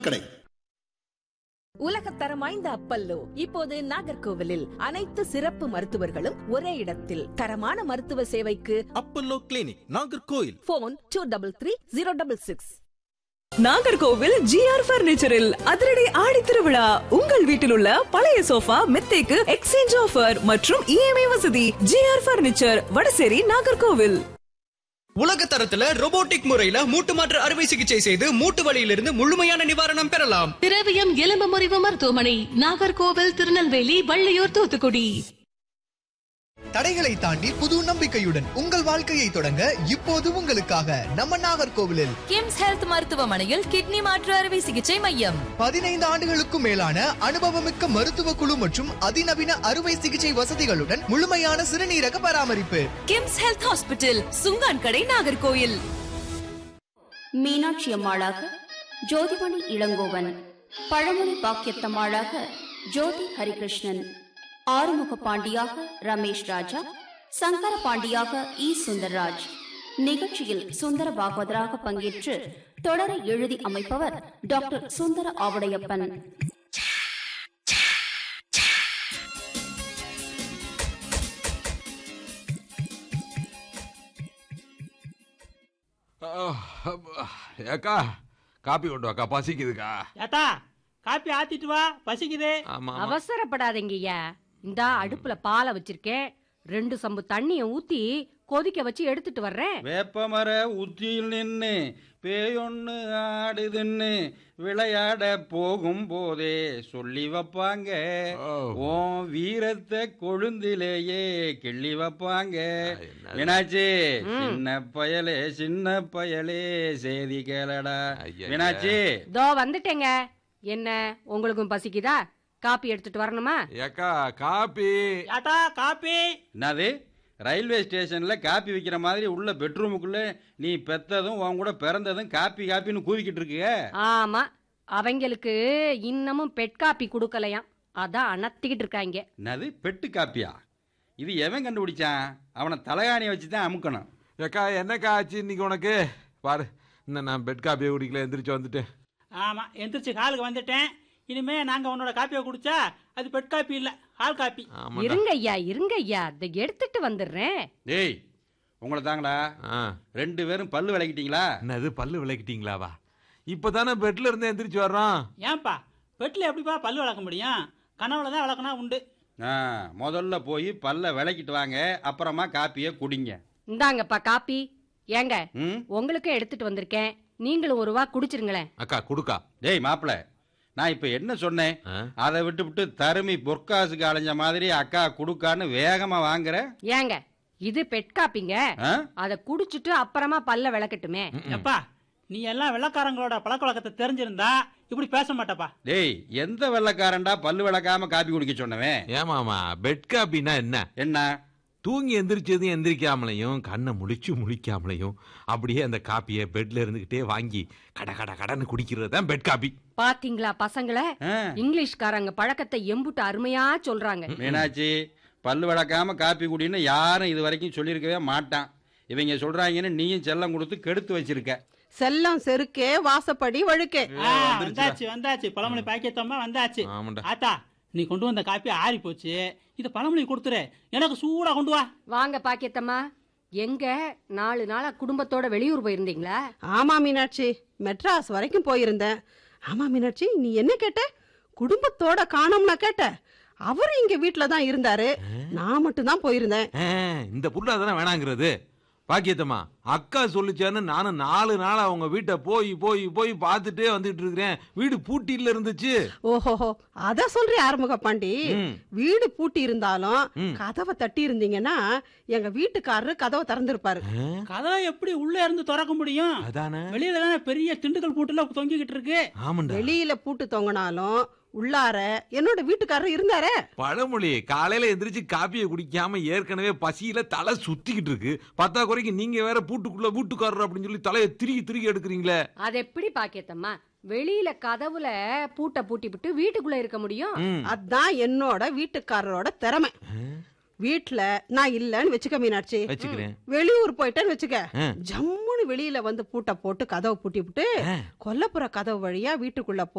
கடை உலகத்தரம் வாய்ந்த அப்பல்லோ இப்போது நாகர்கோவிலில் அனைத்து சிறப்பு மருத்துவர்களும் ஒரே இடத்தில் தரமான மருத்துவ சேவைக்கு Apollo clinic Nagercoil phone two double three zero double six Nagercoil GR பர்னிச்சரில் அதிரடி ஆடி திருவிழா உங்கள் வீட்டில் உள்ள பழைய சோஃபா மெத்தைக்கு எக்ஸ்சேஞ்ச் ஆஃபர் மற்றும் இஎம்ஐ வசதி ஜிஆர் பர்னிச்சர் வடசேரி நாகர்கோவில் உலக தரத்துல robotic முறையில மூட்டு மாற்று அறுவை சிகிச்சை செய்து மூட்டு வலியிலிருந்து முழுமையான நிவாரணம் பெறலாம் திரவியம் எலும்பு முறிவு மருத்துவமனை நாகர்கோவில் திருநெல்வேலி வள்ளியூர் தூத்துக்குடி தடைகளை தாண்டி புது நம்பிக்கையுடன் உங்கள் வாழ்க்கையை தொடங்க இப்போது உங்களுக்காக நம்ம நாகர்கோவிலில் கிம்ஸ் ஹெல்த் மருத்துவமனையில் கிட்னி மாற்று அறுவை சிகிச்சை மையம் பதினைந்து ஆண்டுகளுக்கும் மேலான அனுபவமிக்க மருத்துவ குழு மற்றும் அதிநவீன அறுவை சிகிச்சை வசதிகளுடன் முழுமையான சிறுநீரக பராமரிப்பு கிம்ஸ் ஹெல்த் ஹாஸ்பிட்டல் சுங்கான் கடை நாகர்கோயில் மீனாட்சி அம்மாளாக ஜோதிமணி இளங்கோவன் பழமொழி பாக்கியத்தம்மாளாக ஜோதி ஹரிகிருஷ்ணன் ஆறுமுக பாண்டியாக ரமேஷ் ராஜா சங்கர பாண்டியாக இ சுந்தர்ராஜ் நிகழ்ச்சியில் சுந்தர பாகவதராக பங்கேற்று தொடரை எழுதி அமைப்பவர் டாக்டர் சுந்தர ஆவுடையப்பன் ஏக்கா காப்பி கொண்டு வாக்கா பசிக்குதுக்கா ஏத்தா காப்பி ஆத்திட்டு வா பசிக்குது ஆமா அவசரப்படாதீங்கய்யா இந்தா அடுப்புல பாலை வச்சிருக்கேன் ரெண்டு சம்பு தண்ணிய ஊத்தி கொதிக்க வச்சு எடுத்துட்டு வர்றேன் வேப்பமர உச்சியில் நின்னு பேயொன்னு ஆடுதுன்னு விளையாட போகும் போதே சொல்லி வைப்பாங்க ஓ வீரத்தை கொழுந்திலேயே கிள்ளி வைப்பாங்க மீனாட்சி சின்ன பயலே சின்ன பயலே சேதி கேளடா மீனாட்சி தோ வந்துட்டேங்க என்ன உங்களுக்கும் பசிக்குதா காப்பி எடுத்துட்டு வரணுமா ஏக்கா காப்பி ஏத்தா காப்பி என்னது ரயில்வே ஸ்டேஷன்ல காப்பி விற்கிற மாதிரி உள்ள பெட்ரூமுக்குள்ள நீ பெத்ததும் உன் கூட பிறந்ததும் காப்பி காப்பின்னு கூவிக்கிட்டு இருக்கிய ஆமா அவங்களுக்கு இன்னமும் பெட் காப்பி கொடுக்கலையாம் அதான் அனத்திக்கிட்டு இருக்காங்க என்னது பெட்டு காப்பியா இது எவன் கண்டுபிடிச்சான் அவனை தலைகாணியை வச்சு தான் அமுக்கணும் ஏக்கா என்னக்கா ஆச்சு இன்னைக்கு உனக்கு பாரு இன்னும் நான் பெட் காப்பியை குடிக்கல எந்திரிச்சு வந்துட்டேன் ஆமா எந்திரிச்சு காலுக்கு வந்துட்டேன் இனிமே நாங்க உன்னோட காப்பியை குடிச்சா அது பெட் காப்பி இல்ல ஹால் காப்பி இருங்க ஐயா இருங்க ஐயா இதை எடுத்துட்டு வந்துடுறேன் டேய் உங்களை தாங்களா ரெண்டு பேரும் பல்லு விளக்கிட்டீங்களா என்னது பல்லு விளக்கிட்டீங்களாவா இப்பதானே பெட்ல இருந்து எந்திரிச்சு வர்றோம் ஏன்பா பெட்ல எப்படிப்பா பல்லு வளர்க்க முடியும் கனவுல தான் வளர்க்கனா உண்டு ஆ, முதல்ல போய் பல்ல விளக்கிட்டு வாங்க அப்புறமா காப்பியை குடிங்க இந்தாங்கப்பா காப்பி ஏங்க ம் உங்களுக்கும் எடுத்துட்டு வந்திருக்கேன் நீங்களும் ஒரு வா குடிச்சிருங்களேன் அக்கா குடுக்கா டேய் மாப்பிள நான் இப்ப என்ன சொன்னேன் அதை விட்டு விட்டு தருமி பொற்காசுக்கு அலைஞ்ச மாதிரி அக்கா குடுக்கான்னு வேகமா வாங்குற ஏங்க இது பெட் காப்பிங்க ஆ? அத குடிச்சிட்டு அப்புறமா பல்ல விளக்கட்டுமே எப்பா நீ எல்லாம் வெள்ளக்காரங்களோட பழக்க வழக்கத்தை தெரிஞ்சிருந்தா இப்படி பேச மாட்டப்பா டேய் எந்த வெள்ளக்காரன்டா பல்லு விளக்காம காப்பி குடிக்க சொன்னவன் ஏமாமா பெட் காப்பினா என்ன என்ன தூங்கி எந்திரிச்சதும் எந்திரிக்காமலையும் கண்ணை முழிச்சு முழிக்காமலையும் அப்படியே அந்த காப்பியை பெட்ல இருந்துகிட்டே வாங்கி கட கட கடன்னு குடிக்கிறது தான் பெட் காப்பி பாத்தீங்களா பசங்கள இங்கிலீஷ்காரங்க பழக்கத்தை எம்புட்டு அருமையா சொல்றாங்க மீனாட்சி பல்லு விளக்காம காப்பி குடின்னு யாரும் இது வரைக்கும் சொல்லியிருக்கவே மாட்டான் இவங்க சொல்றாங்கன்னு நீயும் செல்லம் கொடுத்து கெடுத்து வச்சிருக்க செல்லம் செருக்கே வாசப்படி வழுக்கே ஆ, வந்தாச்சு வந்தாச்சு பழமொழி பாக்கியத்தம்மா வந்தாச்சு ஆமாண்டா ஆத்தா நீ கொண்டு வந்த காப்பி ஆறி போச்சு இத பழமொழி கொடுத்துரு எனக்கு சூடா கொண்டு வா வாங்க பாக்கியத்தம்மா எங்க நாலு நாளா குடும்பத்தோட வெளியூர் போயிருந்தீங்களா ஆமா மீனாட்சி மெட்ராஸ் வரைக்கும் போயிருந்தேன் ஆமா மீனாட்சி நீ என்ன கேட்ட குடும்பத்தோட காணோம்னா கேட்ட அவர் இங்க வீட்ல தான் இருந்தாரு நான் மட்டும் தான் போயிருந்தேன் ஆ, இந்த புள்ள தானே வேணாங்கிறது பாக்கியத்தம்மா அக்கா சொல்லிச்சான்னு நானும் நாலு நாளா அவங்க வீட்டை போய் போய் போய் பார்த்துட்டே வந்துட்டு இருக்கிறேன் வீடு பூட்டில இருந்துச்சு ஓஹோஹோ அத சொல்றேன் ஆறுமுக பாண்டி ம். வீடு பூட்டி இருந்தாலும் ம். கதவை தட்டி இருந்தீங்கன்னா எங்க வீட்டுக்காரரு கதவை திறந்திருப்பாரு கதவை எப்படி உள்ள இருந்து திறக்க முடியும் அதானே வெளியில தானே பெரிய திண்டுக்கல் பூட்டுல தொங்கிக்கிட்டு இருக்கு ஆமாண்டா வெளியில பூட்டு தொங்கினாலும் உள்ளார என்னோட வீட்டுக்காரர் இருந்தாரே பழமொழி காலையில எந்திரிச்சு காப்பியை குடிக்காம ஏற்கனவே பசியில தலை சுத்திக்கிட்டு இருக்கு பத்தா குறைக்கு நீங்க வேற பூட்டுக்குள்ள வீட்டுக்காரர் அப்படின்னு சொல்லி தலையை திருகி திருகி எடுக்கிறீங்களே அது எப்படி பாக்கியத்தம்மா வெளியில கதவுல பூட்டை பூட்டி விட்டு வீட்டுக்குள்ள இருக்க முடியும் அதான் என்னோட வீட்டுக்காரரோட திறமை வீட்ல நான் இல்லன்னு வச்சுக்க மீனாட்சி வச்சுக்கிறேன். வெளியூர் போயிட்டேன்னு வச்சுக்க ஆ. ஜம்முன்னு வெளியில வந்து பூட்டை போட்டு கதவை பூட்டி விட்டு கொல்லப்புற கதவு வழியா வீட்டுக்குள்ள